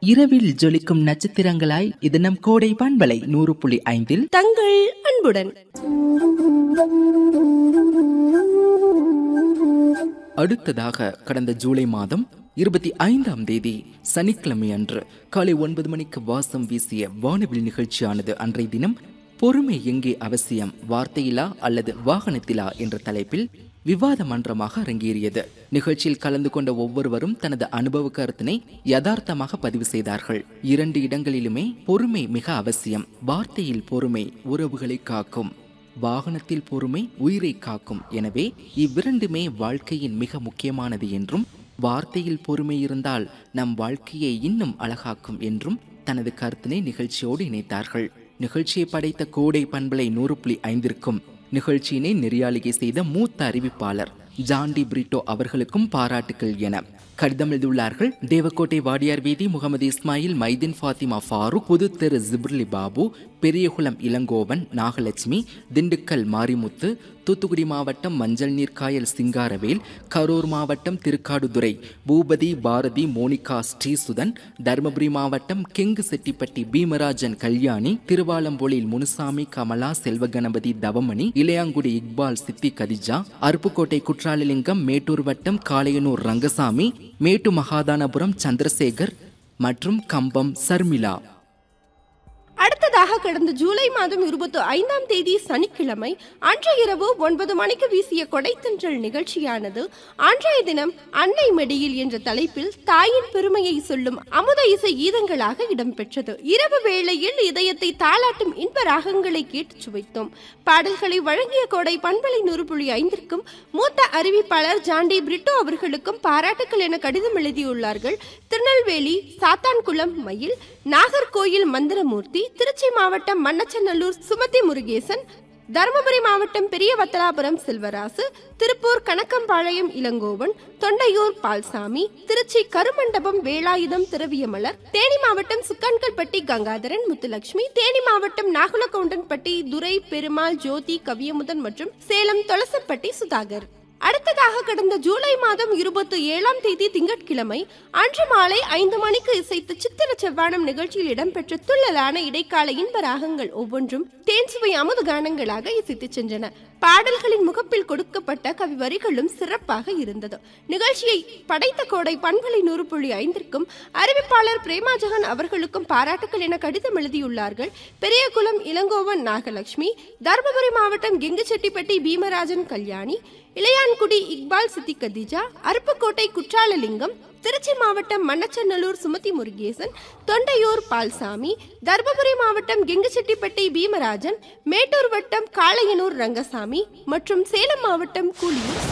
இரவில் ஜொலிக்கும் நட்சத்திரங்களாய் இது நம் கோடை பண்பலை நூறு புள்ளி ஐந்தில் தங்கள் அன்புடன் அடுத்ததாக கடந்த ஜூலை மாதம் இருபத்தி ஐந்தாம் தேதி சனிக்கிழமை அன்று காலை ஒன்பது மணிக்கு வாசம் வீசிய வானவில் நிகழ்ச்சியானது அன்றைய தினம் பொறுமை எங்கே அவசியம் வார்த்தையிலா அல்லது வாகனத்திலா என்ற தலைப்பில் விவாத மன்றமாக அரங்கேறியது நிகழ்ச்சியில் கலந்து கொண்ட ஒவ்வொருவரும் தனது அனுபவ கருத்தினை யதார்த்தமாக பதிவு செய்தார்கள் இரண்டு இடங்களிலுமே பொறுமை மிக அவசியம் வார்த்தையில் பொறுமை உறவுகளை காக்கும் வாகனத்தில் பொறுமை உயிரை காக்கும் எனவே இவ்விரண்டுமே வாழ்க்கையின் மிக முக்கியமானது என்றும் வார்த்தையில் பொறுமை இருந்தால் நம் வாழ்க்கையை இன்னும் அழகாக்கும் என்றும் தனது கருத்தினை நிகழ்ச்சியோடு இணைத்தார்கள் நிகழ்ச்சியை படைத்த கோடை பண்பலை நூறு புள்ளி ஐந்திற்கும் நிகழ்ச்சியினை நெறியாளிகை செய்த மூத்த அறிவிப்பாளர் ஜான்டி பிரிட்டோ அவர்களுக்கும் பாராட்டுக்கள் என கடிதம் எழுதியுள்ளார்கள் தேவக்கோட்டை வாடியார் வீதி முகமது இஸ்மாயில் மைதீன் ஃபாத்திமா ஃபாரூக் புது தெரு ஜிப்ரலி பாபு பெரியகுளம் இளங்கோவன் நாகலட்சுமி திண்டுக்கல் மாரிமுத்து தூத்துக்குடி மாவட்டம் மஞ்சள் நீர்க்காயல் சிங்காரவேல் கரூர் மாவட்டம் திருக்காடுதுறை பூபதி பாரதி மோனிகா ஸ்ரீசுதன் தருமபுரி மாவட்டம் கெங்கு செட்டிப்பட்டி பீமராஜன் கல்யாணி திருவாலம்பொழில் முனுசாமி கமலா செல்வகணபதி தவமணி இளையாங்குடி இக்பால் சித்தி கதிஜா அருப்புக்கோட்டை குற்றாலலிங்கம் மேட்டூர் வட்டம் காளையனூர் ரங்கசாமி மேட்டு மகாதானபுரம் சந்திரசேகர் மற்றும் கம்பம் சர்மிளா அடுத்ததாக கடந்த ஜூலை மாதம் இருபத்தி ஐந்தாம் தேதி சனிக்கிழமை அன்றைய இரவு ஒன்பது மணிக்கு வீசிய கொடைத்தன்றல் நிகழ்ச்சியானது அன்றைய தினம் அன்னை மடியில் என்ற தலைப்பில் தாயின் பெருமையை சொல்லும் அமுத இசை கீதங்களாக இடம்பெற்றது இரவு வேளையில் இதயத்தை தாளாட்டும் இன்ப ராகங்களை கேட்டு சுவைத்தோம் பாடல்களை வழங்கிய கோடை பண்பலை நூறு புள்ளி ஐந்திற்கும் மூத்த அறிவிப்பாளர் ஜாண்டி பிரிட்டோ அவர்களுக்கும் பாராட்டுக்கள் என கடிதம் எழுதியுள்ளார்கள் திருநெல்வேலி சாத்தான்குளம் மயில் நாகர்கோயில் மந்திரமூர்த்தி திருச்சி மாவட்டம் மண்ணச்சநல்லூர் சுமதி முருகேசன் தருமபுரி மாவட்டம் பெரிய வத்தலாபுரம் செல்வராசு திருப்பூர் கணக்கம்பாளையம் இளங்கோவன் தொண்டையூர் பால்சாமி திருச்சி கருமண்டபம் வேலாயுதம் திரவியமலர் தேனி மாவட்டம் சுக்கான்கல்பட்டி கங்காதரன் முத்துலட்சுமி தேனி மாவட்டம் நாகுலகவுண்டன்பட்டி துரை பெருமாள் ஜோதி கவியமுதன் மற்றும் சேலம் தொலசப்பட்டி சுதாகர் அடுத்ததாக கடந்த ஜூலை மாதம் இருபத்தி ஏழாம் தேதி திங்கட்கிழமை அன்று மாலை ஐந்து மணிக்கு இசைத்து சித்திர செவ்வானம் நிகழ்ச்சியில் இடம்பெற்ற துள்ளலான இடைக்கால இன்ப ராகங்கள் ஒவ்வொன்றும் தேன் சுவை அமுது கானங்களாக இசைத்து சென்றன பாடல்களின் முகப்பில் கொடுக்கப்பட்ட கவி வரிகளும் சிறப்பாக இருந்தது நிகழ்ச்சியை படைத்த கோடை பண்பலை நூறு புள்ளி ஐந்திற்கும் அறிவிப்பாளர் பிரேமாஜகன் அவர்களுக்கும் பாராட்டுக்கள் என கடிதம் எழுதியுள்ளார்கள் பெரியகுளம் இளங்கோவன் நாகலட்சுமி தருமபுரி மாவட்டம் கெங்குச்செட்டிப்பட்டி பீமராஜன் கல்யாணி இளையான்குடி இக்பால் சித்தி கதிஜா அருப்புக்கோட்டை குற்றாலலிங்கம் திருச்சி மாவட்டம் மண்ணச்சநல்லூர் சுமதி முருகேசன் தொண்டையூர் பால்சாமி தர்மபுரி மாவட்டம் கெங்குச்செட்டிப்பட்டி பீமராஜன் மேட்டூர் வட்டம் காளையனூர் ரங்கசாமி மற்றும் சேலம் மாவட்டம் கூலியூர்